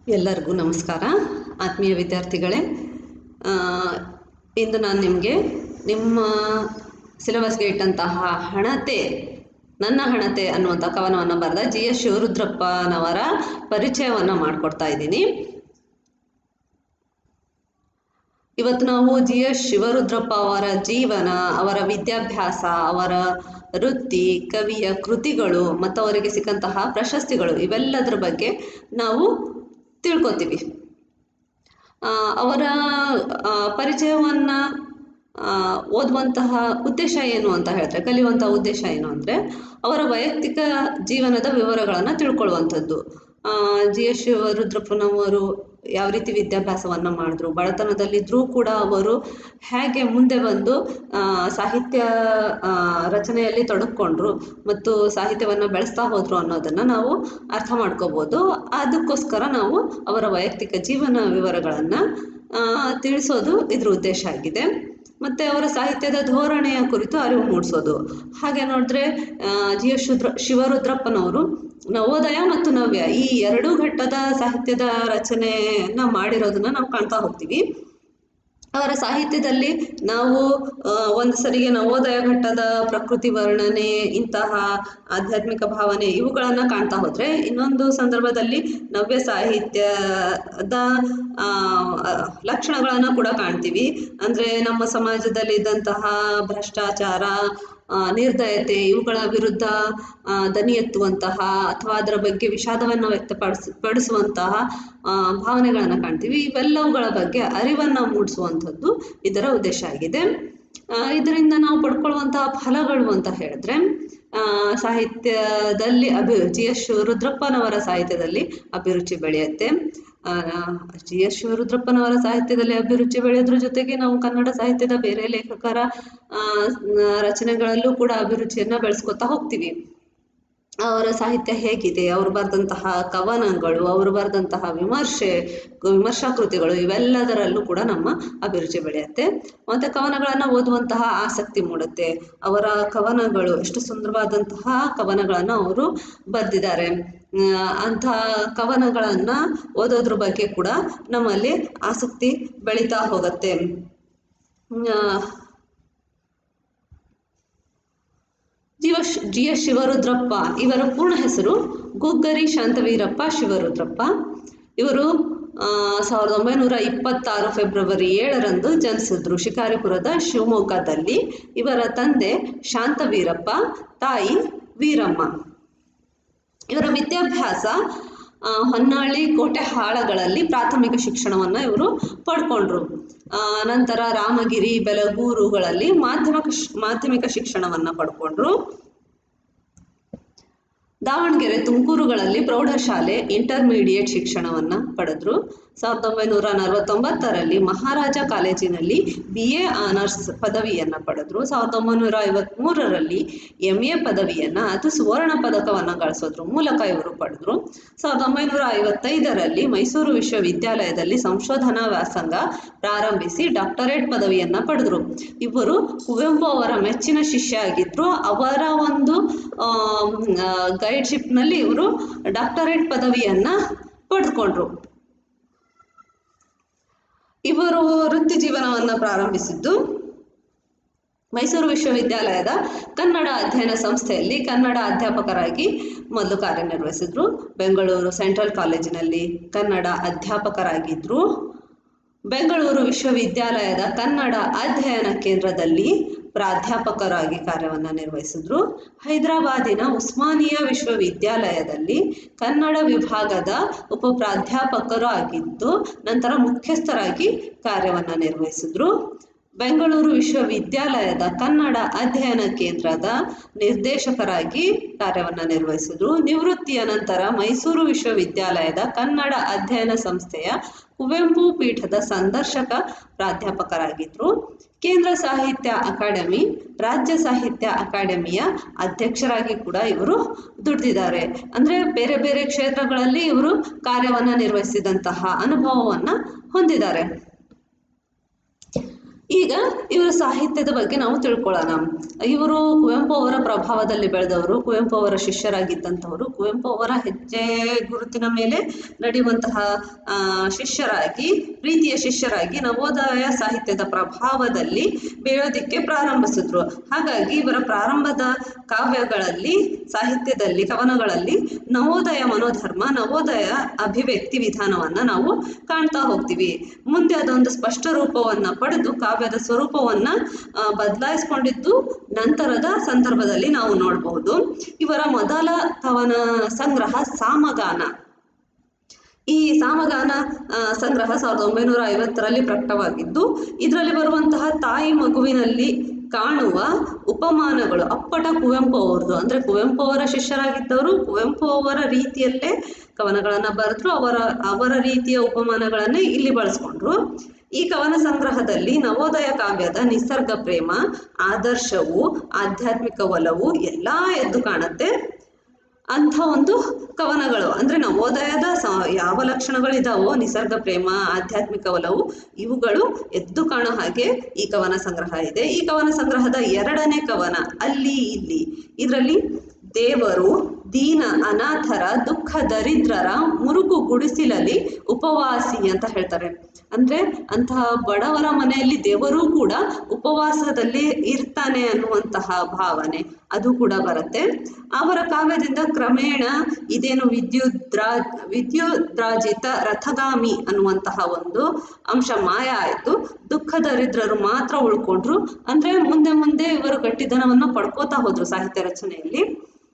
ಎಲ್ಲರಿಗೂ ನಮಸ್ಕಾರ ಆತ್ಮೀಯ ವಿದ್ಯಾರ್ಥಿಗಳೇ ಆ, ಇಂದು ನಾನು ನಿಮಗೆ ನಿಮ್ಮ ಸಿಲೆಬಸ್ಗೆ ಇಟ್ಟಂತಹ ಹಣತೆ ನನ್ನ ಹಣತೆ ಅನ್ನುವಂಥ ಕವನವನ್ನು ಬರೆದ ಜಿ ಎಸ್ ಶಿವರುದ್ರಪ್ಪನವರ ಪರಿಚಯವನ್ನು ಮಾಡಿಕೊಡ್ತಾ ಇದ್ದೀನಿ ಇವತ್ತು ನಾವು ಜಿ ಎಸ್ ಶಿವರುದ್ರಪ್ಪ ಅವರ ಜೀವನ ಅವರ ವಿದ್ಯಾಭ್ಯಾಸ ಅವರ ವೃತ್ತಿ ಕವಿಯ ಕೃತಿಗಳು ಮತ್ತು ಅವರಿಗೆ ಸಿಕ್ಕಂತಹ ಪ್ರಶಸ್ತಿಗಳು ಇವೆಲ್ಲದರ ಬಗ್ಗೆ ನಾವು ತಿಳ್ಕೊತೀವಿ ಆ, ಅವರ ಆ, ಪರಿಚಯವನ್ನು ಓದುವಂತಹ ಉದ್ದೇಶ ಏನು ಅಂತ ಹೇಳಿದ್ರೆ ಕಲಿಯುವಂತಹ ಉದ್ದೇಶ ಏನು ಅಂದರೆ ಅವರ ವೈಯಕ್ತಿಕ ಜೀವನದ ವಿವರಗಳನ್ನು ತಿಳ್ಕೊಳ್ಳುವಂಥದ್ದು ಜಿ ಎಸ್ ಶಿವರುದ್ರಪ್ಪನವರು ಯಾವ ರೀತಿ ವಿದ್ಯಾಭ್ಯಾಸವನ್ನು ಮಾಡಿದ್ರು ಬಡತನದಲ್ಲಿದ್ದರೂ ಕೂಡ ಅವರು ಹೇಗೆ ಮುಂದೆ ಬಂದು ಆ, ಸಾಹಿತ್ಯ ಆ, ರಚನೆಯಲ್ಲಿ ತೊಡಗಿಕೊಂಡ್ರು ಮತ್ತು ಸಾಹಿತ್ಯವನ್ನು ಬೆಳೆಸ್ತಾ ಹೋದರು ಅನ್ನೋದನ್ನು ನಾವು ಅರ್ಥ ಮಾಡ್ಕೋಬೋದು ಅದಕ್ಕೋಸ್ಕರ ನಾವು ಅವರ ವೈಯಕ್ತಿಕ ಜೀವನ ವಿವರಗಳನ್ನು ತಿಳಿಸೋದು ಇದ್ರ ಉದ್ದೇಶ ಆಗಿದೆ ಮತ್ತು ಅವರ ಸಾಹಿತ್ಯದ ಧೋರಣೆಯ ಕುರಿತು ಅರಿವು ಮೂಡಿಸೋದು ಹಾಗೆ ನೋಡಿದ್ರೆ ಜಿ ಎಸ್ ಶುದ್ರ ಶಿವರುದ್ರಪ್ಪನವರು ನವೋದಯ ಮತ್ತು ನವ್ಯ ಈ ಎರಡೂ ಘಟ್ಟದ ಸಾಹಿತ್ಯದ ರಚನೆಯನ್ನು ಮಾಡಿರೋದನ್ನ ನಾವು ಕಾಣ್ತಾ ಹೋಗ್ತೀವಿ ಅವರ ಸಾಹಿತ್ಯದಲ್ಲಿ ನಾವು ಆ, ಒಂದು ಸರಿಗೆ ನವೋದಯ ಘಟ್ಟದ ಪ್ರಕೃತಿ ವರ್ಣನೆ ಇಂತಹ ಆಧ್ಯಾತ್ಮಿಕ ಭಾವನೆ ಇವುಗಳನ್ನು ಕಾಣ್ತಾ ಹೋದರೆ ಇನ್ನೊಂದು ಸಂದರ್ಭದಲ್ಲಿ ನವ್ಯ ಸಾಹಿತ್ಯದ ಆ, ಲಕ್ಷಣಗಳನ್ನು ಕೂಡ ಕಾಣ್ತೀವಿ ಅಂದರೆ ನಮ್ಮ ಸಮಾಜದಲ್ಲಿ ಇದ್ದಂತಹ ಭ್ರಷ್ಟಾಚಾರ ಆ, ನಿರ್ದಯತೆ ಇವುಗಳ ವಿರುದ್ಧ ಆ, ದನಿ ಎತ್ತುವಂತಹ ಅಥವಾ ಅದರ ಬಗ್ಗೆ ವಿಷಾದವನ್ನು ವ್ಯಕ್ತಪಡಿಸ್ ಪಡಿಸುವಂತಹ ಭಾವನೆಗಳನ್ನು ಕಾಣ್ತೀವಿ ಇವೆಲ್ಲವುಗಳ ಬಗ್ಗೆ ಅರಿವನ್ನು ಮೂಡಿಸುವಂಥದ್ದು ಇದರ ಉದ್ದೇಶ ಆಗಿದೆ ಆ, ಇದರಿಂದ ನಾವು ಪಡ್ಕೊಳ್ಳುವಂತಹ ಫಲಗಳು ಅಂತ ಹೇಳಿದ್ರೆ ಆ, ಸಾಹಿತ್ಯದಲ್ಲಿ ಅಭಿ ಜಿ ಎಸ್ ಶಿವರುದ್ರಪ್ಪನವರ ಸಾಹಿತ್ಯದಲ್ಲಿ ಅಭಿರುಚಿ ಬೆಳೆಯುತ್ತೆ ಜಿ ಎಸ್ ಶಿವರುದ್ರಪ್ಪನವರ ಸಾಹಿತ್ಯದಲ್ಲಿ ಅಭಿರುಚಿ ಬೆಳೆಯೋದ್ರ ಜೊತೆಗೆ ನಾವು ಕನ್ನಡ ಸಾಹಿತ್ಯದ ಬೇರೆ ಲೇಖಕರ ಆ, ರಚನೆಗಳಲ್ಲೂ ಕೂಡ ಅಭಿರುಚಿಯನ್ನು ಬೆಳೆಸ್ಕೊತಾ ಹೋಗ್ತೀವಿ ಅವರ ಸಾಹಿತ್ಯ ಹೇಗಿದೆ ಅವರು ಬರೆದಂತಹ ಕವನಗಳು ಅವರು ಬರೆದಂತಹ ವಿಮರ್ಶೆ ವಿಮರ್ಶಾ ಕೃತಿಗಳು ಇವೆಲ್ಲದರಲ್ಲೂ ಕೂಡ ನಮ್ಮ ಅಭಿರುಚಿ ಬೆಳೆಯುತ್ತೆ ಮತ್ತು ಕವನಗಳನ್ನು ಓದುವಂತಹ ಆಸಕ್ತಿ ಮೂಡುತ್ತೆ ಅವರ ಕವನಗಳು ಎಷ್ಟು ಸುಂದರವಾದಂತಹ ಕವನಗಳನ್ನು ಅವರು ಬರೆದಿದ್ದಾರೆ ಅಂಥ ಕವನಗಳನ್ನು ಓದೋದ್ರ ಬಗ್ಗೆ ಕೂಡ ನಮ್ಮಲ್ಲಿ ಆಸಕ್ತಿ ಬೆಳೀತಾ ಹೋಗುತ್ತೆ ಆ, ಜೀವ ಜಿ ಎಸ್ ಶಿವರುದ್ರಪ್ಪ ಇವರ ಪೂರ್ಣ ಹೆಸರು ಗುಗ್ಗರಿ ಶಾಂತವೀರಪ್ಪ ಶಿವರುದ್ರಪ್ಪ ಇವರು ಆ, ಸಾವಿರದ ಒಂಬೈನೂರ ಇಪ್ಪತ್ತಾರು ಫೆಬ್ರವರಿ ಏಳರಂದು ಜನಿಸಿದ್ರು ಶಿಕಾರಿಪುರದ ಶಿವಮೊಗ್ಗದಲ್ಲಿ ಇವರ ತಂದೆ ಶಾಂತವೀರಪ್ಪ ತಾಯಿ ವೀರಮ್ಮ ಇವರ ವಿದ್ಯಾಭ್ಯಾಸ ಆ, ಹೊನ್ನಾಳಿ ಕೋಟೆ ಹಾಳಗಳಲ್ಲಿ ಪ್ರಾಥಮಿಕ ಶಿಕ್ಷಣವನ್ನು ಇವರು ಪಡ್ಕೊಂಡ್ರು ಆ, ನಂತರ ರಾಮಗಿರಿ ಬೆಲಗೂರುಗಳಲ್ಲಿ ಮಾಧ್ಯಮಿಕ ಶ್- ಮಾಧ್ಯಮಿಕ ಶಿಕ್ಷಣವನ್ನು ಪಡ್ಕೊಂಡ್ರು ದಾವಣಗೆರೆ ತುಮಕೂರುಗಳಲ್ಲಿ ಪ್ರೌಢಶಾಲೆ ಇಂಟರ್ಮೀಡಿಯೇಟ್ ಶಿಕ್ಷಣವನ್ನು ಪಡೆದ್ರು ಸಾವಿರದ ಒಂಬೈನೂರ ನಲವತ್ತೊಂಬತ್ತರಲ್ಲಿ ಮಹಾರಾಜ ಕಾಲೇಜಿನಲ್ಲಿ ಬಿ ಎ ಆನರ್ಸ್ ಪದವಿಯನ್ನು ಪಡೆದ್ರು ಸಾವಿರದ ಒಂಬೈನೂರ ಐವತ್ತ್ಮೂರರಲ್ಲಿ ಎಮ್ ಎ ಪದವಿಯನ್ನು ಅದು ಸುವರ್ಣ ಪದಕವನ್ನು ಗಳಿಸೋದ್ರ ಮೂಲಕ ಇವರು ಪಡೆದ್ರು ಸಾವಿರದ ಒಂಬೈನೂರ ಐವತ್ತೈದರಲ್ಲಿ ಮೈಸೂರು ವಿಶ್ವವಿದ್ಯಾಲಯದಲ್ಲಿ ಸಂಶೋಧನಾ ವ್ಯಾಸಂಗ ಪ್ರಾರಂಭಿಸಿ ಡಾಕ್ಟರೇಟ್ ಪದವಿಯನ್ನು ಪಡೆದ್ರು ಇವರು ಕುವೆಂಪು ಅವರ ಮೆಚ್ಚಿನ ಶಿಷ್ಯ ಆಗಿದ್ರು ಅವರ ಒಂದು ಗೈಡ್ಶಿಪ್ನಲ್ಲಿ ಇವರು ಡಾಕ್ಟರೇಟ್ ಪದವಿಯನ್ನು ಪಡೆದುಕೊಂಡ್ರು ಇವರು ವೃತ್ತಿ ಜೀವನವನ್ನು ಪ್ರಾರಂಭಿಸಿದ್ದು ಮೈಸೂರು ವಿಶ್ವವಿದ್ಯಾಲಯದ ಕನ್ನಡ ಅಧ್ಯಯನ ಸಂಸ್ಥೆಯಲ್ಲಿ ಕನ್ನಡ ಅಧ್ಯಾಪಕರಾಗಿ ಮೊದಲು ಕಾರ್ಯನಿರ್ವಹಿಸಿದ್ರು ಬೆಂಗಳೂರು ಸೆಂಟ್ರಲ್ ಕಾಲೇಜಿನಲ್ಲಿ ಕನ್ನಡ ಅಧ್ಯಾಪಕರಾಗಿದ್ದರು ಬೆಂಗಳೂರು ವಿಶ್ವವಿದ್ಯಾಲಯದ ಕನ್ನಡ ಅಧ್ಯಯನ ಕೇಂದ್ರದಲ್ಲಿ ಪ್ರಾಧ್ಯಾಪಕರಾಗಿ ಕಾರ್ಯವನ್ನು ನಿರ್ವಹಿಸಿದ್ರು ಹೈದರಾಬಾದಿನ ಉಸ್ಮಾನಿಯಾ ವಿಶ್ವವಿದ್ಯಾಲಯದಲ್ಲಿ ಕನ್ನಡ ವಿಭಾಗದ ಉಪ ಪ್ರಾಧ್ಯಾಪಕರು ಆಗಿದ್ದು ನಂತರ ಮುಖ್ಯಸ್ಥರಾಗಿ ಕಾರ್ಯವನ್ನು ನಿರ್ವಹಿಸಿದ್ರು ಬೆಂಗಳೂರು ವಿಶ್ವವಿದ್ಯಾಲಯದ ಕನ್ನಡ ಅಧ್ಯಯನ ಕೇಂದ್ರದ ನಿರ್ದೇಶಕರಾಗಿ ಕಾರ್ಯವನ್ನು ನಿರ್ವಹಿಸಿದ್ರು ನಿವೃತ್ತಿಯ ನಂತರ ಮೈಸೂರು ವಿಶ್ವವಿದ್ಯಾಲಯದ ಕನ್ನಡ ಅಧ್ಯಯನ ಸಂಸ್ಥೆಯ ಕುವೆಂಪು ಪೀಠದ ಸಂದರ್ಶಕ ಪ್ರಾಧ್ಯಾಪಕರಾಗಿದ್ದರು ಕೇಂದ್ರ ಸಾಹಿತ್ಯ ಅಕಾಡೆಮಿ ರಾಜ್ಯ ಸಾಹಿತ್ಯ ಅಕಾಡೆಮಿಯ ಅಧ್ಯಕ್ಷರಾಗಿ ಕೂಡ ಇವರು ದುಡಿದಿದ್ದಾರೆ ಅಂದರೆ ಬೇರೆ ಬೇರೆ ಕ್ಷೇತ್ರಗಳಲ್ಲಿ ಇವರು ಕಾರ್ಯವನ್ನು ನಿರ್ವಹಿಸಿದಂತಹ ಅನುಭವವನ್ನು ಹೊಂದಿದ್ದಾರೆ ಈಗ ಇವರ ಸಾಹಿತ್ಯದ ಬಗ್ಗೆ ನಾವು ತಿಳ್ಕೊಳ್ಳೋಣ ಇವರು ಕುವೆಂಪು ಅವರ ಪ್ರಭಾವದಲ್ಲಿ ಬೆಳೆದವರು ಕುವೆಂಪು ಅವರ ಶಿಷ್ಯರಾಗಿದ್ದಂಥವರು ಕುವೆಂಪು ಅವರ ಹೆಜ್ಜೆ ಗುರುತಿನ ಮೇಲೆ ನಡೆಯುವಂತಹ ಆ, ಶಿಷ್ಯರಾಗಿ ಪ್ರೀತಿಯ ಶಿಷ್ಯರಾಗಿ ನವೋದಯ ಸಾಹಿತ್ಯದ ಪ್ರಭಾವದಲ್ಲಿ ಬೆಳೆಯೋದಿಕ್ಕೆ ಪ್ರಾರಂಭಿಸಿದ್ರು ಹಾಗಾಗಿ ಇವರ ಪ್ರಾರಂಭದ ಕಾವ್ಯಗಳಲ್ಲಿ ಸಾಹಿತ್ಯದಲ್ಲಿ ಕವನಗಳಲ್ಲಿ ನವೋದಯ ಮನೋಧರ್ಮ ನವೋದಯ ಅಭಿವ್ಯಕ್ತಿ ವಿಧಾನವನ್ನ ನಾವು ಕಾಣ್ತಾ ಹೋಗ್ತೀವಿ ಮುಂದೆ ಅದೊಂದು ಸ್ಪಷ್ಟ ರೂಪವನ್ನ ಪಡೆದು ಕಾವ್ಯದ ಸ್ವರೂಪವನ್ನ ಆ, ಬದಲಾಯಿಸ್ಕೊಂಡಿದ್ದು ನಂತರದ ಸಂದರ್ಭದಲ್ಲಿ ನಾವು ನೋಡಬಹುದು ಇವರ ಮೊದಲ ಕವನ ಸಂಗ್ರಹ ಸಾಮಗಾನ ಈ ಸಾಮಗಾನ ಆ, ಸಂಗ್ರಹ ಸಾವಿರದ ಒಂಬೈನೂರ ಐವತ್ತರಲ್ಲಿ ಪ್ರಕಟವಾಗಿದ್ದು ಇದರಲ್ಲಿ ಬರುವಂತಹ ತಾಯಿ ಮಗುವಿನಲ್ಲಿ ಕಾಣುವ ಉಪಮಾನಗಳು ಅಪ್ಪಟ ಕುವೆಂಪು ಅವರದು ಅಂದ್ರೆ ಕುವೆಂಪು ಅವರ ಶಿಷ್ಯರಾಗಿದ್ದವರು ಕುವೆಂಪು ಅವರ ರೀತಿಯಲ್ಲೇ ಕವನಗಳನ್ನ ಬರೆದ್ರು ಅವರ ಅವರ ರೀತಿಯ ಉಪಮಾನಗಳನ್ನೇ ಇಲ್ಲಿ ಬಳಸ್ಕೊಂಡ್ರು ಈ ಕವನ ಸಂಗ್ರಹದಲ್ಲಿ ನವೋದಯ ಕಾವ್ಯದ ನಿಸರ್ಗ ಪ್ರೇಮ ಆದರ್ಶವು ಆಧ್ಯಾತ್ಮಿಕ ಒಲವು ಎಲ್ಲಾ ಎದ್ದು ಕಾಣುತ್ತೆ ಅಂಥ ಒಂದು ಕವನಗಳು ಅಂದ್ರೆ ನವೋದಯದ ಸ ಯಾವ ಲಕ್ಷಣಗಳಿದಾವೋ ನಿಸರ್ಗ ಪ್ರೇಮ ಆಧ್ಯಾತ್ಮಿಕ ಒಲವು ಇವುಗಳು ಎದ್ದು ಕಾಣೋ ಹಾಗೆ ಈ ಕವನ ಸಂಗ್ರಹ ಇದೆ ಈ ಕವನ ಸಂಗ್ರಹದ ಎರಡನೇ ಕವನ ಅಲ್ಲಿ ಇಲ್ಲಿ ಇದರಲ್ಲಿ ದೇವರು ದೀನ ಅನಾಥರ ದುಃಖ ದರಿದ್ರರ ಮುರುಕು ಗುಡಿಸಿಲಲ್ಲಿ ಉಪವಾಸಿ ಅಂತ ಹೇಳ್ತಾರೆ ಅಂದ್ರೆ ಅಂತಹ ಬಡವರ ಮನೆಯಲ್ಲಿ ದೇವರು ಕೂಡ ಉಪವಾಸದಲ್ಲಿ ಇರ್ತಾನೆ ಅನ್ನುವಂತಹ ಭಾವನೆ ಅದು ಕೂಡ ಬರುತ್ತೆ ಅವರ ಕಾವ್ಯದಿಂದ ಕ್ರಮೇಣ ಇದೇನು ವಿದ್ಯುದ್ರಾ ವಿದ್ಯುದ್ರಾಜಿತ ರಥಗಾಮಿ ಅನ್ನುವಂತಹ ಒಂದು ಅಂಶ ಮಾಯ ಆಯಿತು ದುಃಖ ದರಿದ್ರರು ಮಾತ್ರ ಉಳ್ಕೊಂಡ್ರು ಅಂದ್ರೆ ಮುಂದೆ ಮುಂದೆ ಇವರು ಗಟ್ಟಿತನವನ್ನು ಪಡ್ಕೋತಾ ಹೋದ್ರು ಸಾಹಿತ್ಯ ರಚನೆಯಲ್ಲಿ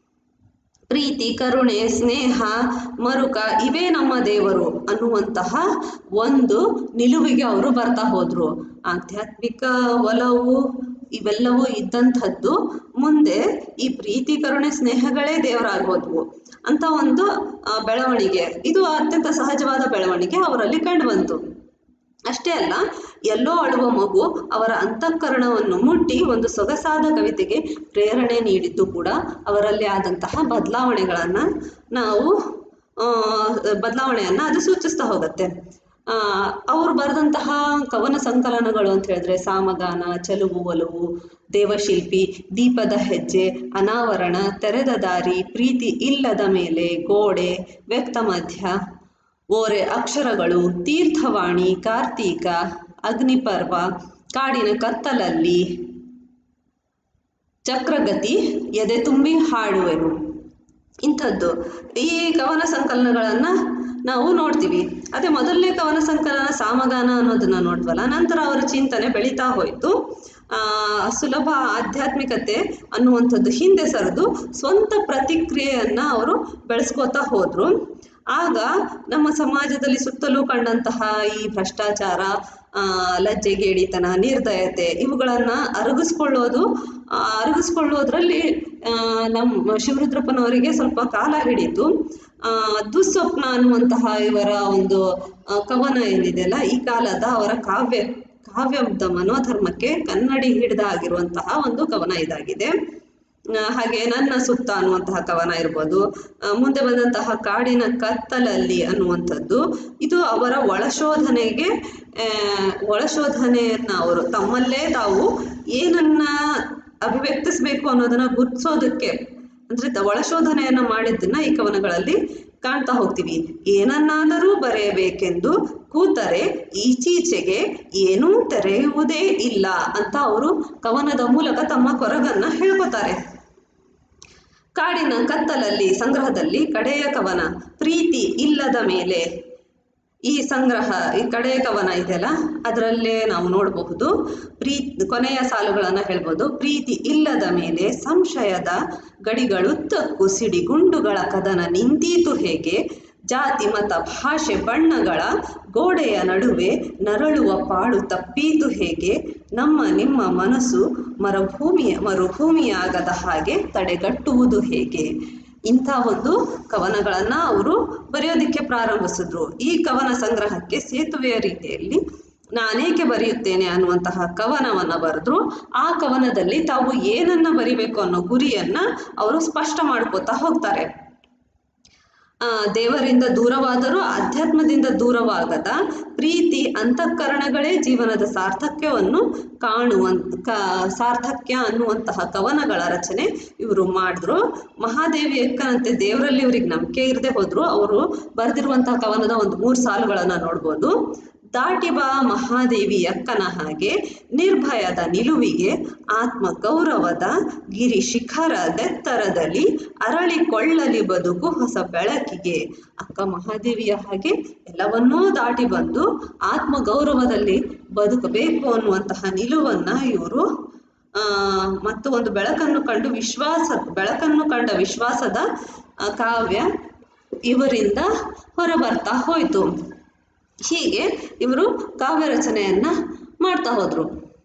ಪ್ರೀತಿ ಕರುಣೆ ಸ್ನೇಹ ಮರುಕ ಇವೇ ನಮ್ಮ ದೇವರು ಅನ್ನುವಂತಹ ಒಂದು ನಿಲುವಿಗೆ ಅವರು ಬರ್ತಾ ಹೋದ್ರು ಆಧ್ಯಾತ್ಮಿಕ ಒಲವು ಇವೆಲ್ಲವೂ ಇದ್ದಂಥದ್ದು ಮುಂದೆ ಈ ಪ್ರೀತಿ ಕರುಣೆ ಸ್ನೇಹಗಳೇ ದೇವರಾಗೋದ್ವು ಅಂತ ಒಂದು ಆ, ಬೆಳವಣಿಗೆ ಇದು ಅತ್ಯಂತ ಸಹಜವಾದ ಬೆಳವಣಿಗೆ ಅವರಲ್ಲಿ ಕಂಡುಬಂತು ಅಷ್ಟೇ ಅಲ್ಲ ಎಲ್ಲೋ ಅಳುವ ಮಗು ಅವರ ಅಂತಃಕರಣವನ್ನು ಮುಟ್ಟಿ ಒಂದು ಸೊಗಸಾದ ಕವಿತೆಗೆ ಪ್ರೇರಣೆ ನೀಡಿದ್ದು ಕೂಡ ಅವರಲ್ಲಿ ಆದಂತಹ ಬದಲಾವಣೆಗಳನ್ನು ನಾವು ಆ, ಬದಲಾವಣೆಯನ್ನ ಅದು ಸೂಚಿಸ್ತಾ ಹೋಗುತ್ತೆ ಆ, ಅವರು ಬರೆದಂತಹ ಕವನ ಸಂಕಲನಗಳು ಅಂತ ಹೇಳಿದ್ರೆ ಸಾಮಗಾನ ಚೆಲುವು ಒಲವು ದೇವಶಿಲ್ಪಿ ದೀಪದ ಹೆಜ್ಜೆ ಅನಾವರಣ ತೆರೆದ ದಾರಿ ಪ್ರೀತಿ ಇಲ್ಲದ ಮೇಲೆ ಗೋಡೆ ವ್ಯಕ್ತ ಮಧ್ಯ ಓರೆ ಅಕ್ಷರಗಳು ತೀರ್ಥವಾಣಿ ಕಾರ್ತೀಕ ಅಗ್ನಿಪರ್ವ ಕಾಡಿನ ಕತ್ತಲಲ್ಲಿ ಚಕ್ರಗತಿ ಎದೆ ತುಂಬಿ ಹಾಡುವೆನು ಇಂಥದ್ದು ಈ ಕವನ ಸಂಕಲನಗಳನ್ನ ನಾವು ನೋಡ್ತೀವಿ ಅದೇ ಮೊದಲನೇ ಕವನ ಸಂಕಲನ ಸಾಮಗಾನ ಅನ್ನೋದನ್ನ ನೋಡ್ವಲ್ಲ ನಂತರ ಅವರ ಚಿಂತನೆ ಬೆಳೀತಾ ಹೋಯಿತು ಆ ಸುಲಭ ಆಧ್ಯಾತ್ಮಿಕತೆ ಅನ್ನುವಂಥದ್ದು ಹಿಂದೆ ಸರಿದು ಸ್ವಂತ ಪ್ರತಿಕ್ರಿಯೆಯನ್ನ ಅವರು ಬೆಳೆಸ್ಕೋತಾ ಹೋದ್ರು ಆಗ ನಮ್ಮ ಸಮಾಜದಲ್ಲಿ ಸುತ್ತಲೂ ಕಂಡಂತಹ ಈ ಭ್ರಷ್ಟಾಚಾರ ಆ, ಲಜ್ಜೆಗೇಡಿತನ ನಿರ್ದಯತೆ ಇವುಗಳನ್ನ ಅರಗಿಸ್ಕೊಳ್ಳೋದು ಆ, ಅರಗಿಸ್ಕೊಳ್ಳೋದ್ರಲ್ಲಿ ಆ, ನಮ್ಮ ಶಿವರುದ್ರಪ್ಪನವರಿಗೆ ಸ್ವಲ್ಪ ಕಾಲ ಹಿಡಿತು ಆ, ದುಸ್ವಪ್ನ ಅನ್ನುವಂತಹ ಇವರ ಒಂದು ಆ, ಕವನ ಏನಿದೆಯಲ್ಲ ಈ ಕಾಲದ ಅವರ ಕಾವ್ಯ ಕಾವ್ಯದ ಮನೋಧರ್ಮಕ್ಕೆ ಕನ್ನಡಿ ಹಿಡಿದ ಆಗಿರುವಂತಹ ಒಂದು ಕವನ ಇದಾಗಿದೆ ಆ, ಹಾಗೆ ನನ್ನ ಸುತ್ತ ಅನ್ನುವಂತಹ ಕವನ ಇರ್ಬೋದು ಆ, ಮುಂದೆ ಬಂದಂತಹ ಕಾಡಿನ ಕತ್ತಲಲ್ಲಿ ಅನ್ನುವಂಥದ್ದು ಇದು ಅವರ ಒಳಶೋಧನೆಗೆ ಆ, ಒಳಶೋಧನೆಯನ್ನ ಅವರು ತಮ್ಮಲ್ಲೇ ತಾವು ಏನನ್ನ ಅಭಿವ್ಯಕ್ತಿಸ್ಬೇಕು ಅನ್ನೋದನ್ನ ಗುರ್ತಿಸೋದಕ್ಕೆ ಅಂದ್ರೆ ತ- ಒಳಶೋಧನೆಯನ್ನ ಮಾಡಿದ್ದನ್ನ ಈ ಕವನಗಳಲ್ಲಿ ಕಾಣ್ತಾ ಹೋಗ್ತೀವಿ ಏನನ್ನಾದರೂ ಬರೆಯಬೇಕೆಂದು ಕೂತರೆ ಈಚೀಚೆಗೆ ಏನೂ ತೆರೆಯುವುದೇ ಇಲ್ಲ ಅಂತ ಅವರು ಕವನದ ಮೂಲಕ ತಮ್ಮ ಕೊರಗನ್ನ ಹೇಳ್ಕೊತಾರೆ ಕಾಡಿನ ಕತ್ತಲಲ್ಲಿ ಸಂಗ್ರಹದಲ್ಲಿ ಕಡೆಯ ಕವನ ಪ್ರೀತಿ ಇಲ್ಲದ ಮೇಲೆ ಈ ಸಂಗ್ರಹ ಈ ಕಡೆಯ ಕವನ ಇದೆಯಲ್ಲ ಅದರಲ್ಲೇ ನಾವು ನೋಡಬಹುದು ಪ್ರೀ ಕೊನೆಯ ಸಾಲುಗಳನ್ನು ಹೇಳ್ಬೋದು ಪ್ರೀತಿ ಇಲ್ಲದ ಮೇಲೆ ಸಂಶಯದ ಗಡಿಗಳುದ್ದಕ್ಕೂ ಸಿಡಿಗುಂಡುಗಳ ಕದನ ನಿಂತೀತು ಹೇಗೆ ಜಾತಿ ಮತ ಭಾಷೆ ಬಣ್ಣಗಳ ಗೋಡೆಯ ನಡುವೆ ನರಳುವ ಪಾಡು ತಪ್ಪೀತು ಹೇಗೆ ನಮ್ಮ ನಿಮ್ಮ ಮನಸ್ಸು ಮರುಭೂಮಿಯ ಮರುಭೂಮಿಯಾಗದ ಹಾಗೆ ತಡೆಗಟ್ಟುವುದು ಹೇಗೆ ಇಂಥ ಒಂದು ಕವನಗಳನ್ನ ಅವರು ಬರೆಯೋದಿಕ್ಕೆ ಪ್ರಾರಂಭಿಸಿದ್ರು ಈ ಕವನ ಸಂಗ್ರಹಕ್ಕೆ ಸೇತುವೆಯ ರೀತಿಯಲ್ಲಿ ನಾನೇಕೆ ಬರೆಯುತ್ತೇನೆ ಅನ್ನುವಂತಹ ಕವನವನ್ನ ಬರೆದ್ರು ಆ ಕವನದಲ್ಲಿ ತಾವು ಏನನ್ನ ಬರಿಬೇಕು ಅನ್ನೋ ಗುರಿಯನ್ನ ಅವರು ಸ್ಪಷ್ಟ ಮಾಡ್ಕೋತಾ ಹೋಗ್ತಾರೆ ಆ, ದೇವರಿಂದ ದೂರವಾದರೂ ಆಧ್ಯಾತ್ಮದಿಂದ ದೂರವಾಗದ ಪ್ರೀತಿ ಅಂತಃಕರಣಗಳೇ ಜೀವನದ ಸಾರ್ಥಕ್ಯವನ್ನು ಕಾಣುವಂತ ಕ ಸಾರ್ಥಕ್ಯ ಅನ್ನುವಂತಹ ಕವನಗಳ ರಚನೆ ಇವರು ಮಾಡಿದ್ರು ಮಹಾದೇವಿ ಎಕ್ಕನಂತೆ ದೇವರಲ್ಲಿ ಇವ್ರಿಗೆ ನಂಬಿಕೆ ಇರದೆ ಹೋದ್ರು ಅವರು ಬರೆದಿರುವಂತಹ ಕವನದ ಒಂದು ಮೂರು ಸಾಲುಗಳನ್ನು ನೋಡ್ಬೋದು ದಾಟಿ ಬಾ ಮಹಾದೇವಿ ಅಕ್ಕನ ಹಾಗೆ ನಿರ್ಭಯದ ನಿಲುವಿಗೆ ಆತ್ಮ ಗೌರವದ ಗಿರಿ ಶಿಖರದೆತ್ತರದಲ್ಲಿ ಅರಳಿಕೊಳ್ಳಲಿ ಬದುಕು ಹೊಸ ಬೆಳಕಿಗೆ ಅಕ್ಕ ಮಹಾದೇವಿಯ ಹಾಗೆ ಎಲ್ಲವನ್ನೂ ದಾಟಿ ಬಂದು ಆತ್ಮ ಗೌರವದಲ್ಲಿ ಬದುಕಬೇಕು ಅನ್ನುವಂತಹ ನಿಲುವನ್ನ ಇವರು ಆ, ಮತ್ತು ಒಂದು ಬೆಳಕನ್ನು ಕಂಡು ವಿಶ್ವಾಸ ಬೆಳಕನ್ನು ಕಂಡ ವಿಶ್ವಾಸದ ಆ, ಕಾವ್ಯ ಇವರಿಂದ ಹೊರಬರ್ತಾ ಹೋಯಿತು ಹೀಗೆ ಇವರು ಕಾವ್ಯ ರಚನೆಯನ್ನ ಮಾಡ್ತಾ ಹೋದ್ರು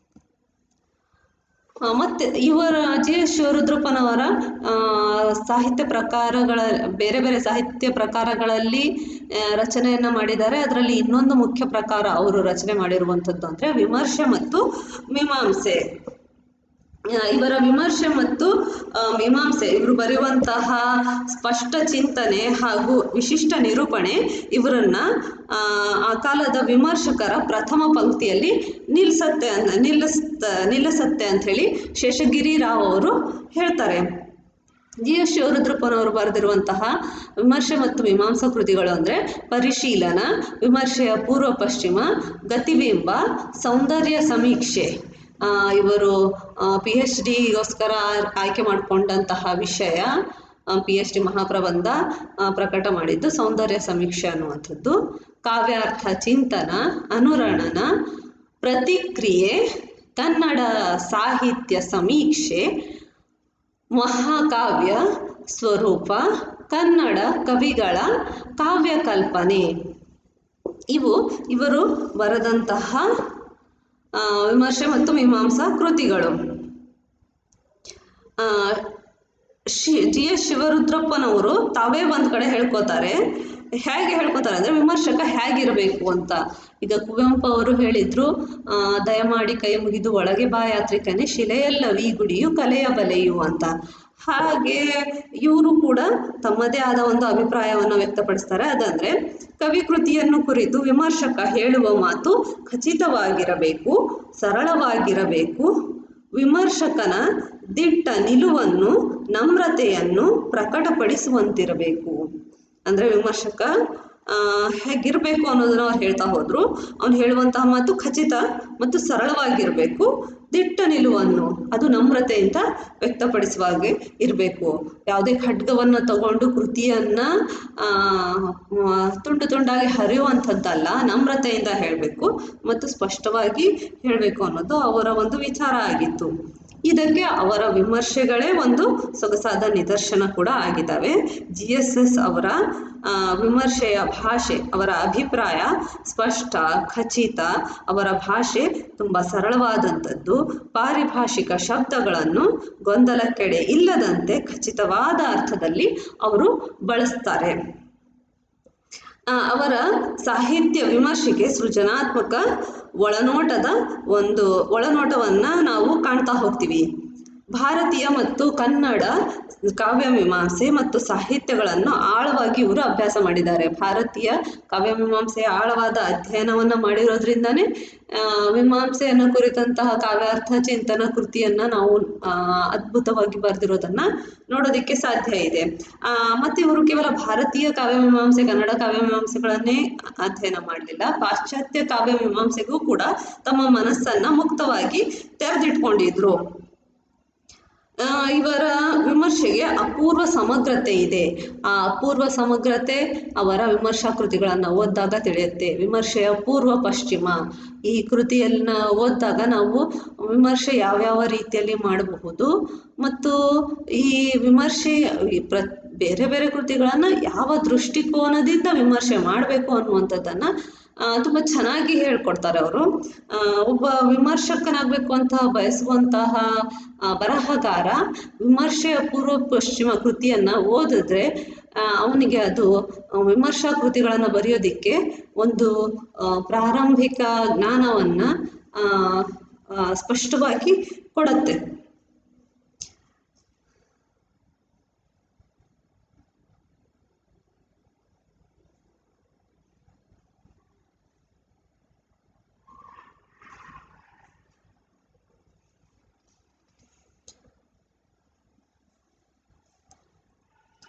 ಆ, ಮತ್ತೆ ಇವರ ಜಿ ಎಸ್ ಶಿವರುದ್ರಪ್ಪನವರ ಆ, ಸಾಹಿತ್ಯ ಪ್ರಕಾರಗಳ ಬೇರೆ ಬೇರೆ ಸಾಹಿತ್ಯ ಪ್ರಕಾರಗಳಲ್ಲಿ ಆ, ರಚನೆಯನ್ನ ಮಾಡಿದ್ದಾರೆ ಅದರಲ್ಲಿ ಇನ್ನೊಂದು ಮುಖ್ಯ ಪ್ರಕಾರ ಅವರು ರಚನೆ ಮಾಡಿರುವಂಥದ್ದು ಅಂದ್ರೆ ವಿಮರ್ಶೆ ಮತ್ತು ಮೀಮಾಂಸೆ ಆ, ಇವರ ವಿಮರ್ಶೆ ಮತ್ತು ಆ, ಮೀಮಾಂಸೆ ಇವರು ಬರೆಯುವಂತಹ ಸ್ಪಷ್ಟ ಚಿಂತನೆ ಹಾಗೂ ವಿಶಿಷ್ಟ ನಿರೂಪಣೆ ಇವರನ್ನ ಆ, ಆ ಕಾಲದ ವಿಮರ್ಶಕರ ಪ್ರಥಮ ಪಂಕ್ತಿಯಲ್ಲಿ ನಿಲ್ಲಿಸತ್ತೆ ಅಂತ ನಿಲ್ಲಿಸ್ತ ನಿಲ್ಲಿಸತ್ತೆ ಅಂತ ಹೇಳಿ ಶೇಷಗಿರಿ ರಾವ್ ಅವರು ಹೇಳ್ತಾರೆ ಜಿ ಎಸ್ ಶಿವರುದ್ರಪ್ಪನವರು ಬರೆದಿರುವಂತಹ ವಿಮರ್ಶೆ ಮತ್ತು ಮೀಮಾಂಸಾ ಕೃತಿಗಳು ಅಂದರೆ ಪರಿಶೀಲನ ವಿಮರ್ಶೆಯ ಪೂರ್ವ ಪಶ್ಚಿಮ ಗತಿಬಿಂಬ ಸೌಂದರ್ಯ ಸಮೀಕ್ಷೆ ಆ, ಇವರು ಪಿ ಎಚ್ ಡಿಗೋಸ್ಕರ ಆಯ್ಕೆ ಮಾಡಿಕೊಂಡಂತಹ ವಿಷಯ ಪಿ ಎಚ್ ಡಿ ಮಹಾಪ್ರಬಂಧ ಆ, ಪ್ರಕಟ ಮಾಡಿದ್ದು ಸೌಂದರ್ಯ ಸಮೀಕ್ಷೆ ಅನ್ನುವಂಥದ್ದು ಕಾವ್ಯಾರ್ಥ ಚಿಂತನ ಅನುರಣನ ಪ್ರತಿಕ್ರಿಯೆ ಕನ್ನಡ ಸಾಹಿತ್ಯ ಸಮೀಕ್ಷೆ ಮಹಾಕಾವ್ಯ ಸ್ವರೂಪ ಕನ್ನಡ ಕವಿಗಳ ಕಾವ್ಯ ಕಲ್ಪನೆ ಇವು ಇವರು ಬರೆದಂತಹ ಆ, ವಿಮರ್ಶೆ ಮತ್ತು ಮೀಮಾಂಸಾ ಕೃತಿಗಳು ಆ, ಶಿ ಜಿ ಎಸ್ ಶಿವರುದ್ರಪ್ಪನವರು ತಾವೇ ಒಂದು ಕಡೆ ಹೇಳ್ಕೊತಾರೆ ಹೇಗೆ ಹೇಳ್ಕೊತಾರೆ ಅಂದರೆ ವಿಮರ್ಶಕ ಹೇಗಿರಬೇಕು ಅಂತ ಈಗ ಕುವೆಂಪು ಅವರು ಹೇಳಿದ್ರು ಆ, ದಯಮಾಡಿ ಕೈ ಮುಗಿದು ಒಳಗೆ ಬಾ ಯಾತ್ರಿಕನೇ ಶಿಲೆಯಲ್ಲವಿ ಗುಡಿಯು ಕಲೆಯ ಬಲೆಯು ಅಂತ ಹಾಗೆ ಇವರು ಕೂಡ ತಮ್ಮದೇ ಆದ ಒಂದು ಅಭಿಪ್ರಾಯವನ್ನು ವ್ಯಕ್ತಪಡಿಸ್ತಾರೆ ಅದಂದ್ರೆ ಕವಿ ಕೃತಿಯನ್ನು ಕುರಿತು ವಿಮರ್ಶಕ ಹೇಳುವ ಮಾತು ಖಚಿತವಾಗಿರಬೇಕು ಸರಳವಾಗಿರಬೇಕು ವಿಮರ್ಶಕನ ದಿಟ್ಟ ನಿಲುವನ್ನು ನಮ್ರತೆಯನ್ನು ಪ್ರಕಟಪಡಿಸುವಂತಿರಬೇಕು ಅಂದರೆ ವಿಮರ್ಶಕ ಆ, ಹೇಗಿರಬೇಕು ಅನ್ನೋದನ್ನ ಅವ್ರು ಹೇಳ್ತಾ ಹೋದ್ರು ಅವ್ನು ಹೇಳುವಂತಹ ಮಾತು ಖಚಿತ ಮತ್ತು ಸರಳವಾಗಿರಬೇಕು ದಿಟ್ಟ ನಿಲುವನ್ನು ಅದು ನಮ್ರತೆಯಿಂದ ವ್ಯಕ್ತಪಡಿಸುವ ಹಾಗೆ ಇರಬೇಕು ಯಾವುದೇ ಖಡ್ಗವನ್ನು ತಗೊಂಡು ಕೃತಿಯನ್ನ ಆ, ಮ- ತುಂಡು ತುಂಡಾಗಿ ಹರಿಯುವಂಥದ್ದಲ್ಲ ನಮ್ರತೆಯಿಂದ ಹೇಳಬೇಕು ಮತ್ತು ಸ್ಪಷ್ಟವಾಗಿ ಹೇಳಬೇಕು ಅನ್ನೋದು ಅವರ ಒಂದು ವಿಚಾರ ಆಗಿತ್ತು ಇದಕ್ಕೆ ಅವರ ವಿಮರ್ಶೆಗಳೇ ಒಂದು ಸೊಗಸಾದ ನಿದರ್ಶನ ಕೂಡ ಆಗಿದ್ದಾವೆ ಜಿ ಎಸ್ ಎಸ್ ಅವರ ಆ, ವಿಮರ್ಶೆಯ ಭಾಷೆ ಅವರ ಅಭಿಪ್ರಾಯ ಸ್ಪಷ್ಟ ಖಚಿತ ಅವರ ಭಾಷೆ ತುಂಬ ಸರಳವಾದಂಥದ್ದು ಪಾರಿಭಾಷಿಕ ಶಬ್ದಗಳನ್ನು ಗೊಂದಲಕ್ಕೆಡೆ ಇಲ್ಲದಂತೆ ಖಚಿತವಾದ ಅರ್ಥದಲ್ಲಿ ಅವರು ಬಳಸ್ತಾರೆ ಆ, ಅವರ ಸಾಹಿತ್ಯ ವಿಮರ್ಶೆಗೆ ಸೃಜನಾತ್ಮಕ ಒಳನೋಟದ ಒಂದು ಒಳನೋಟವನ್ನು ನಾವು ಕಾಣ್ತಾ ಹೋಗ್ತೀವಿ ಭಾರತೀಯ ಮತ್ತು ಕನ್ನಡ ಕಾವ್ಯ ಮೀಮಾಂಸೆ ಮತ್ತು ಸಾಹಿತ್ಯಗಳನ್ನು ಆಳವಾಗಿ ಇವರು ಅಭ್ಯಾಸ ಮಾಡಿದ್ದಾರೆ ಭಾರತೀಯ ಕಾವ್ಯ ಮೀಮಾಂಸೆಯ ಆಳವಾದ ಅಧ್ಯಯನವನ್ನು ಮಾಡಿರೋದ್ರಿಂದನೇ ಆ, ಮೀಮಾಂಸೆಯನ್ನು ಕುರಿತಂತಹ ಕಾವ್ಯಾರ್ಥ ಚಿಂತನ ಕೃತಿಯನ್ನ ನಾವು ಆ, ಅದ್ಭುತವಾಗಿ ಬರೆದಿರೋದನ್ನ ನೋಡೋದಕ್ಕೆ ಸಾಧ್ಯ ಇದೆ ಆ, ಮತ್ತೆ ಇವರು ಕೇವಲ ಭಾರತೀಯ ಕಾವ್ಯ ಮೀಮಾಂಸೆ ಕನ್ನಡ ಕಾವ್ಯ ಮೀಮಾಂಸೆಗಳನ್ನೇ ಅಧ್ಯಯನ ಮಾಡಲಿಲ್ಲ ಪಾಶ್ಚಾತ್ಯ ಕಾವ್ಯ ಮೀಮಾಂಸೆಗೂ ಕೂಡ ತಮ್ಮ ಮನಸ್ಸನ್ನ ಮುಕ್ತವಾಗಿ ತೆರೆದಿಟ್ಕೊಂಡಿದ್ರು ಆ, ಇವರ ವಿಮರ್ಶೆಗೆ ಅಪೂರ್ವ ಸಮಗ್ರತೆ ಇದೆ ಆ ಅಪೂರ್ವ ಸಮಗ್ರತೆ ಅವರ ವಿಮರ್ಶಾ ಕೃತಿಗಳನ್ನು ಓದಿದಾಗ ತಿಳಿಯುತ್ತೆ ವಿಮರ್ಶೆಯ ಪೂರ್ವ ಪಶ್ಚಿಮ ಈ ಕೃತಿಯನ್ನ ಓದಿದಾಗ ನಾವು ವಿಮರ್ಶೆ ಯಾವ್ಯಾವ ರೀತಿಯಲ್ಲಿ ಮಾಡಬಹುದು ಮತ್ತು ಈ ವಿಮರ್ಶೆ ಈ ಪ್ರ ಬೇರೆ ಬೇರೆ ಕೃತಿಗಳನ್ನು ಯಾವ ದೃಷ್ಟಿಕೋನದಿಂದ ವಿಮರ್ಶೆ ಮಾಡಬೇಕು ಅನ್ನುವಂಥದ್ದನ್ನು ತುಂಬ ಚೆನ್ನಾಗಿ ಹೇಳ್ಕೊಡ್ತಾರೆ ಅವರು ಒಬ್ಬ ವಿಮರ್ಶಕನಾಗಬೇಕು ಅಂತ ಬಯಸುವಂತಹ ಆ, ಬರಹಗಾರ ವಿಮರ್ಶೆಯ ಪೂರ್ವ ಪಶ್ಚಿಮ ಕೃತಿಯನ್ನು ಓದಿದ್ರೆ ಆ, ಅವನಿಗೆ ಅದು ಆ, ವಿಮರ್ಶಾ ಕೃತಿಗಳನ್ನು ಬರೆಯೋದಿಕ್ಕೆ ಒಂದು ಆ, ಪ್ರಾರಂಭಿಕ ಜ್ಞಾನವನ್ನು ಸ್ಪಷ್ಟವಾಗಿ ಕೊಡುತ್ತೆ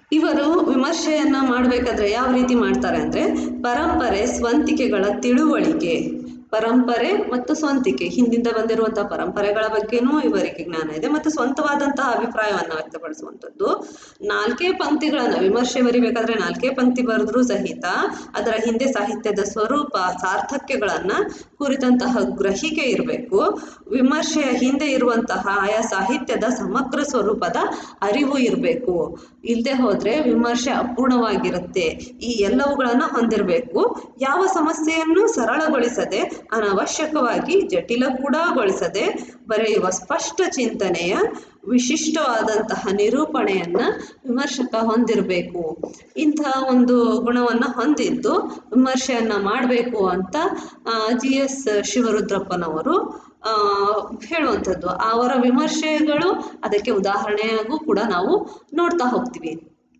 ಇವರು ವಿಮರ್ಶೆಯನ್ನ ಮಾಡಬೇಕಾದ್ರೆ ಯಾವ ರೀತಿ ಮಾಡ್ತಾರೆ ಅಂದ್ರೆ ಪರಂಪರೆ ಸ್ವಂತಿಕೆಗಳ ತಿಳುವಳಿಕೆ ಪರಂಪರೆ ಮತ್ತು ಸ್ವಂತಿಕೆ ಹಿಂದಿಂದ ಬಂದಿರುವಂತಹ ಪರಂಪರೆಗಳ ಬಗ್ಗೆನೂ ಇವರಿಗೆ ಜ್ಞಾನ ಇದೆ ಮತ್ತು ಸ್ವಂತವಾದಂತಹ ಅಭಿಪ್ರಾಯವನ್ನ ವ್ಯಕ್ತಪಡಿಸುವಂಥದ್ದು ನಾಲ್ಕೇ ಪಂಕ್ತಿಗಳನ್ನ ವಿಮರ್ಶೆ ಬರಿಬೇಕಾದ್ರೆ ನಾಲ್ಕೇ ಪಂಕ್ತಿ ಬರೆದ್ರೂ ಸಹಿತ ಅದರ ಹಿಂದೆ ಸಾಹಿತ್ಯದ ಸ್ವರೂಪ ಸಾರ್ಥಕ್ಯಗಳನ್ನ ಕುರಿತಂತಹ ಗ್ರಹಿಕೆ ಇರಬೇಕು ವಿಮರ್ಶೆಯ ಹಿಂದೆ ಇರುವಂತಹ ಆಯಾ ಸಾಹಿತ್ಯದ ಸಮಗ್ರ ಸ್ವರೂಪದ ಅರಿವು ಇರಬೇಕು ಇಲ್ಲದೆ ಹೋದ್ರೆ ವಿಮರ್ಶೆ ಅಪೂರ್ಣವಾಗಿರುತ್ತೆ ಈ ಎಲ್ಲವುಗಳನ್ನ ಹೊಂದಿರಬೇಕು ಯಾವ ಸಮಸ್ಯೆಯನ್ನು ಸರಳಗೊಳಿಸದೆ ಅನವಶ್ಯಕವಾಗಿ ಜಟಿಲ ಕೂಡಗೊಳಿಸದೆ ಬರೆಯುವ ಸ್ಪಷ್ಟ ಚಿಂತನೆಯ ವಿಶಿಷ್ಟವಾದಂತಹ ನಿರೂಪಣೆಯನ್ನ ವಿಮರ್ಶಕ ಹೊಂದಿರಬೇಕು ಇಂತಹ ಒಂದು ಗುಣವನ್ನ ಹೊಂದಿದ್ದು ವಿಮರ್ಶೆಯನ್ನ ಮಾಡಬೇಕು ಅಂತ ಜಿ ಎಸ್ ಶಿವರುದ್ರಪ್ಪನವರು ಆ, ಹೇಳುವಂಥದ್ದು ಅವರ ವಿಮರ್ಶೆಗಳು ಅದಕ್ಕೆ ಉದಾಹರಣೆಯಾಗೂ ಕೂಡ ನಾವು ನೋಡ್ತಾ ಹೋಗ್ತೀವಿ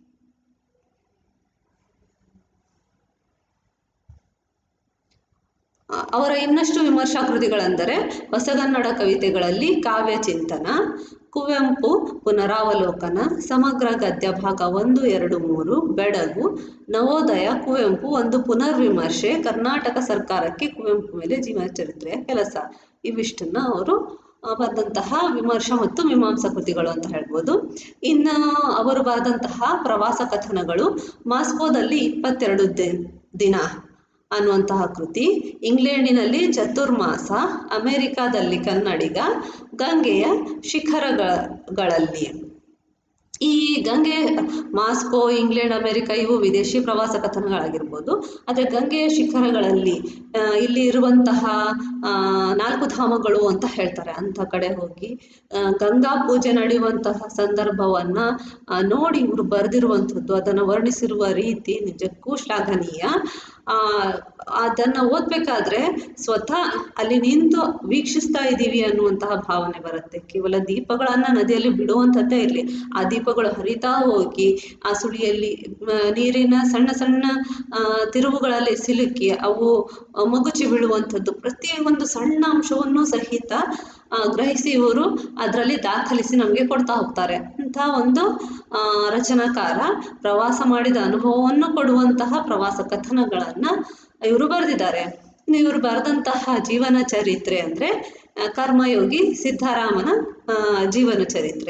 ಆ, ಅವರ ಇನ್ನಷ್ಟು ವಿಮರ್ಶಾ ಕೃತಿಗಳೆಂದರೆ ಹೊಸಗನ್ನಡ ಕವಿತೆಗಳಲ್ಲಿ ಕಾವ್ಯ ಚಿಂತನ ಕುವೆಂಪು ಪುನರಾವಲೋಕನ ಸಮಗ್ರ ಗದ್ಯ ಭಾಗ ಒಂದು ಎರಡು ಮೂರು ಬೆಡಗು ನವೋದಯ ಕುವೆಂಪು ಒಂದು ಪುನರ್ವಿಮರ್ಶೆ ಕರ್ನಾಟಕ ಸರ್ಕಾರಕ್ಕೆ ಕುವೆಂಪು ಮೇಲೆ ಜೀವನ ಚರಿತ್ರೆಯ ಕೆಲಸ ಇವಿಷ್ಟನ್ನ ಅವರು ಆ, ಬರೆದಂತಹ ವಿಮರ್ಶಾ ಮತ್ತು ಮೀಮಾಂಸಾ ಕೃತಿಗಳು ಅಂತ ಹೇಳ್ಬೋದು ಇನ್ನು ಅವರು ಬರೆದಂತಹ ಪ್ರವಾಸ ಕಥನಗಳು ಮಾಸ್ಕೋದಲ್ಲಿ ಇಪ್ಪತ್ತೆರಡು ದಿ- ದಿನ ಅನ್ನುವಂತಹ ಕೃತಿ ಇಂಗ್ಲೆಂಡಿನಲ್ಲಿ ಚತುರ್ಮಾಸ ಅಮೆರಿಕಾದಲ್ಲಿ ಕನ್ನಡಿಗ ಗಂಗೆಯ ಶಿಖರಗಳಲ್ಲಿ ಈ ಗಂಗೆ ಮಾಸ್ಕೋ ಇಂಗ್ಲೆಂಡ್ ಅಮೆರಿಕ ಇವು ವಿದೇಶಿ ಪ್ರವಾಸ ಕಥನಗಳಾಗಿರ್ಬೋದು ಆದರೆ ಗಂಗೆಯ ಶಿಖರಗಳಲ್ಲಿ ಆ, ಇಲ್ಲಿ ಇರುವಂತಹ ಆ, ನಾಲ್ಕು ಧಾಮಗಳು ಅಂತ ಹೇಳ್ತಾರೆ ಅಂಥ ಕಡೆ ಹೋಗಿ ಆ, ಗಂಗಾ ಪೂಜೆ ನಡೆಯುವಂತಹ ಸಂದರ್ಭವನ್ನ ಆ, ನೋಡಿ ಇವರು ಬರೆದಿರುವಂಥದ್ದು ಅದನ್ನು ವರ್ಣಿಸಿರುವ ರೀತಿ ನಿಜಕ್ಕೂ ಶ್ಲಾಘನೀಯ ಆ, ಅದನ್ನ ಓದ್ಬೇಕಾದ್ರೆ ಸ್ವತಃ ಅಲ್ಲಿ ನಿಂತು ವೀಕ್ಷಿಸ್ತಾ ಇದ್ದೀವಿ ಅನ್ನುವಂತಹ ಭಾವನೆ ಬರುತ್ತೆ ಕೇವಲ ದೀಪಗಳನ್ನ ನದಿಯಲ್ಲಿ ಬಿಡುವಂಥದ್ದೇ ಇರಲಿ ಆ ದೀಪಗಳು ಹರಿತಾ ಹೋಗಿ ಆ ಸುಳಿಯಲ್ಲಿ ಮ, ನೀರಿನ ಸಣ್ಣ ಸಣ್ಣ ಆ, ತಿರುವುಗಳಲ್ಲಿ ಸಿಲುಕಿ ಅವು ಆ, ಮಗುಚಿ ಬೀಳುವಂಥದ್ದು ಪ್ರತಿಯೊಂದು ಸಣ್ಣ ಅಂಶವನ್ನು ಸಹಿತ ಆ, ಗ್ರಹಿಸಿ ಇವರು ಅದರಲ್ಲಿ ದಾಖಲಿಸಿ ನಮಗೆ ಕೊಡ್ತಾ ಹೋಗ್ತಾರೆ ಇಂಥ ಒಂದು ಆ, ರಚನಾಕಾರ ಪ್ರವಾಸ ಮಾಡಿದ ಅನುಭವವನ್ನು ಕೊಡುವಂತಹ ಪ್ರವಾಸ ಕಥನಗಳನ್ನ ಇವರು ಬರೆದಿದ್ದಾರೆ ಇನ್ನು ಇವರು ಬರೆದಂತಹ ಜೀವನ ಚರಿತ್ರೆ ಅಂದ್ರೆ ಆ, ಕರ್ಮಯೋಗಿ ಸಿದ್ಧಾರಾಮನ ಆ, ಜೀವನ ಚರಿತ್ರೆ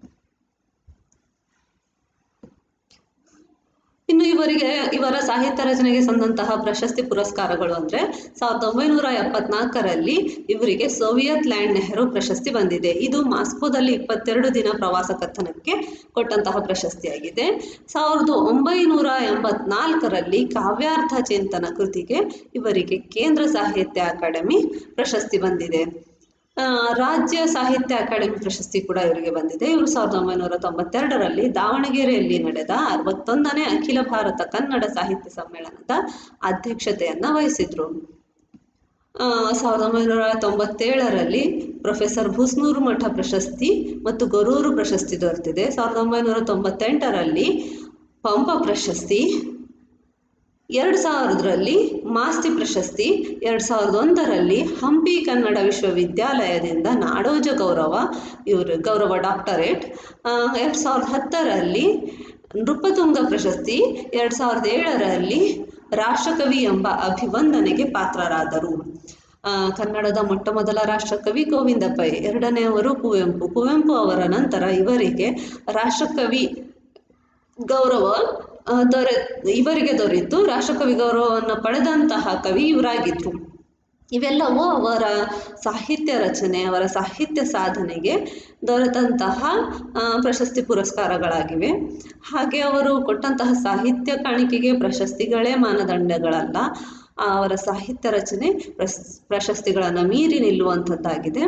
ಇನ್ನು ಇವರಿಗೆ ಇವರ ಸಾಹಿತ್ಯ ರಚನೆಗೆ ಸಂದಂತಹ ಪ್ರಶಸ್ತಿ ಪುರಸ್ಕಾರಗಳು ಅಂದ್ರೆ ಸಾವಿರದ ಒಂಬೈನೂರ ಎಪ್ಪತ್ನಾಲ್ಕರಲ್ಲಿ ಇವರಿಗೆ ಸೋವಿಯತ್ ಲ್ಯಾಂಡ್ ನೆಹರು ಪ್ರಶಸ್ತಿ ಬಂದಿದೆ ಇದು ಮಾಸ್ಕೋದಲ್ಲಿ ಇಪ್ಪತ್ತೆರಡು ದಿನ ಪ್ರವಾಸ ಕಥನಕ್ಕೆ ಕೊಟ್ಟಂತಹ ಪ್ರಶಸ್ತಿಯಾಗಿದೆ ಸಾವಿರದ ಒಂಬೈನೂರ ಎಂಬತ್ನಾಲ್ಕರಲ್ಲಿ ಕಾವ್ಯಾರ್ಥ ಚಿಂತನ ಕೃತಿಗೆ ಇವರಿಗೆ ಕೇಂದ್ರ ಸಾಹಿತ್ಯ ಅಕಾಡೆಮಿ ಪ್ರಶಸ್ತಿ ಬಂದಿದೆ ಆ, ರಾಜ್ಯ ಸಾಹಿತ್ಯ ಅಕಾಡೆಮಿ ಪ್ರಶಸ್ತಿ ಕೂಡ ಇವರಿಗೆ ಬಂದಿದೆ ಇವರು ಸಾವಿರದ ಒಂಬೈನೂರ ತೊಂಬತ್ತೆರಡರಲ್ಲಿ ದಾವಣಗೆರೆಯಲ್ಲಿ ನಡೆದ ಅರವತ್ತೊಂದನೇ ಅಖಿಲ ಭಾರತ ಕನ್ನಡ ಸಾಹಿತ್ಯ ಸಮ್ಮೇಳನದ ಅಧ್ಯಕ್ಷತೆಯನ್ನ ವಹಿಸಿದ್ರು ಆ, ಸಾವಿರದ ಒಂಬೈನೂರ ತೊಂಬತ್ತೇಳರಲ್ಲಿ ಪ್ರೊಫೆಸರ್ ಭೂಸ್ನೂರು ಮಠ ಪ್ರಶಸ್ತಿ ಮತ್ತು ಗೊರೂರು ಪ್ರಶಸ್ತಿ ದೊರೆತಿದೆ ಸಾವಿರದ ಒಂಬೈನೂರ ತೊಂಬತ್ತೆಂಟರಲ್ಲಿ ಪಂಪ ಪ್ರಶಸ್ತಿ ಎರಡು ಸಾವಿರದಲ್ಲಿ ಮಾಸ್ತಿ ಪ್ರಶಸ್ತಿ ಎರಡು ಸಾವಿರದ ಒಂದರಲ್ಲಿ ಹಂಪಿ ಕನ್ನಡ ವಿಶ್ವವಿದ್ಯಾಲಯದಿಂದ ನಾಡೋಜ ಗೌರವ ಇವರು ಗೌರವ ಡಾಕ್ಟರೇಟ್ ಎರಡು ಸಾವಿರದ ಹತ್ತರಲ್ಲಿ ನೃಪತುಂಗ ಪ್ರಶಸ್ತಿ ಎರಡು ಸಾವಿರದ ಏಳರಲ್ಲಿ ರಾಷ್ಟ್ರಕವಿ ಎಂಬ ಅಭಿವಂದನೆಗೆ ಪಾತ್ರರಾದರು ಆ, ಕನ್ನಡದ ಮೊಟ್ಟ ಮೊದಲ ರಾಷ್ಟ್ರಕವಿ ಗೋವಿಂದ ಪೈ ಎರಡನೆಯವರು ಕುವೆಂಪು ಕುವೆಂಪು ಅವರ ನಂತರ ಇವರಿಗೆ ರಾಷ್ಟ್ರಕವಿ ಗೌರವ ಆ, ದೊರೆ ಇವರಿಗೆ ದೊರೆತು ರಾಷ್ಟ್ರಕವಿ ಗೌರವವನ್ನು ಪಡೆದಂತಹ ಕವಿ ಇವರಾಗಿದ್ರು ಇವೆಲ್ಲವೂ ಅವರ ಸಾಹಿತ್ಯ ರಚನೆ ಅವರ ಸಾಹಿತ್ಯ ಸಾಧನೆಗೆ ದೊರೆತಂತಹ ಆ, ಪ್ರಶಸ್ತಿ ಪುರಸ್ಕಾರಗಳಾಗಿವೆ ಹಾಗೆ ಅವರು ಕೊಟ್ಟಂತಹ ಸಾಹಿತ್ಯ ಕಾಣಿಕೆಗೆ ಪ್ರಶಸ್ತಿಗಳೇ ಮಾನದಂಡಗಳಲ್ಲ ಆ, ಅವರ ಸಾಹಿತ್ಯ ರಚನೆ ಪ್ರಸ್ ಪ್ರಶಸ್ತಿಗಳನ್ನು ಮೀರಿ ನಿಲ್ಲುವಂಥದ್ದಾಗಿದೆ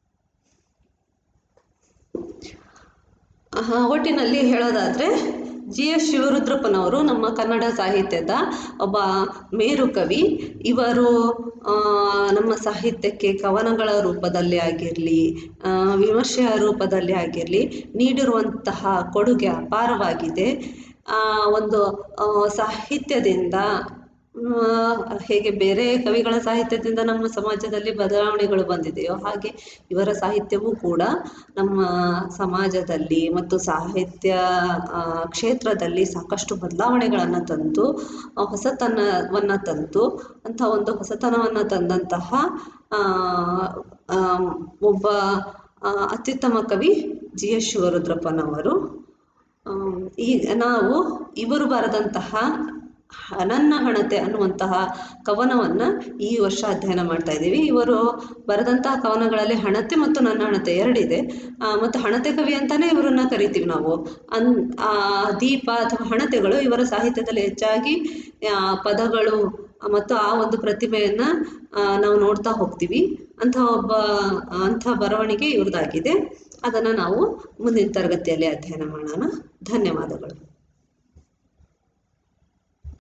ಆಹಾ, ಒಟ್ಟಿನಲ್ಲಿ ಹೇಳೋದಾದ್ರೆ ಜಿ ಎಸ್ ಶಿವರುದ್ರಪ್ಪನವರು ನಮ್ಮ ಕನ್ನಡ ಸಾಹಿತ್ಯದ ಒಬ್ಬ ಮೇರು ಕವಿ ಇವರು ಆ, ನಮ್ಮ ಸಾಹಿತ್ಯಕ್ಕೆ ಕವನಗಳ ರೂಪದಲ್ಲಿ ಆಗಿರಲಿ ವಿಮರ್ಶೆಯ ರೂಪದಲ್ಲಿ ಆಗಿರಲಿ ನೀಡಿರುವಂತಹ ಕೊಡುಗೆ ಅಪಾರವಾಗಿದೆ ಆ, ಒಂದು ಆ, ಸಾಹಿತ್ಯದಿಂದ ಆ, ಹೇಗೆ ಬೇರೆ ಕವಿಗಳ ಸಾಹಿತ್ಯದಿಂದ ನಮ್ಮ ಸಮಾಜದಲ್ಲಿ ಬದಲಾವಣೆಗಳು ಬಂದಿದೆಯೋ ಹಾಗೆ ಇವರ ಸಾಹಿತ್ಯವೂ ಕೂಡ ನಮ್ಮ ಸಮಾಜದಲ್ಲಿ ಮತ್ತು ಸಾಹಿತ್ಯ ಆ, ಕ್ಷೇತ್ರದಲ್ಲಿ ಸಾಕಷ್ಟು ಬದಲಾವಣೆಗಳನ್ನು ತಂದು ಆ, ಹೊಸತನವನ್ನು ತಂದು ಅಂಥ ಒಂದು ಹೊಸತನವನ್ನು ತಂದಂತಹ ಆ, ಆ, ಒಬ್ಬ ಆ, ಅತ್ಯುತ್ತಮ ಕವಿ ಜಿ ಎಸ್ ಶಿವರುದ್ರಪ್ಪನವರು ಆಮ್, ಈ ನಾವು ಇವರು ಬರೆದಂತಹ ಹ- ನನ್ನ ಹಣತೆ ಅನ್ನುವಂತಹ ಕವನವನ್ನು ಈ ವರ್ಷ ಅಧ್ಯಯನ ಮಾಡ್ತಾ ಇದ್ದೀವಿ ಇವರು ಬರೆದಂತಹ ಕವನಗಳಲ್ಲಿ ಹಣತೆ ಮತ್ತು ನನ್ನ ಹಣತೆ ಎರಡಿದೆ ಆ, ಮತ್ತು ಹಣತೆ ಕವಿ ಅಂತಾನೆ ಇವರನ್ನ ಕರಿತೀವಿ ನಾವು ಅನ್ ಆ, ದೀಪ ಅಥವಾ ಹಣತೆಗಳು ಇವರ ಸಾಹಿತ್ಯದಲ್ಲಿ ಹೆಚ್ಚಾಗಿ ಆ, ಪದಗಳು ಮತ್ತು ಆ ಒಂದು ಪ್ರತಿಭೆಯನ್ನು ನಾವು ನೋಡ್ತಾ ಹೋಗ್ತೀವಿ ಅಂಥ ಒಬ್ಬ ಅಂಥ ಬರವಣಿಗೆ ಇವ್ರದ್ದಾಗಿದೆ ಅದನ್ನು ನಾವು ಮುಂದಿನ ತರಗತಿಯಲ್ಲಿ ಅಧ್ಯಯನ ಮಾಡೋಣ ಧನ್ಯವಾದಗಳು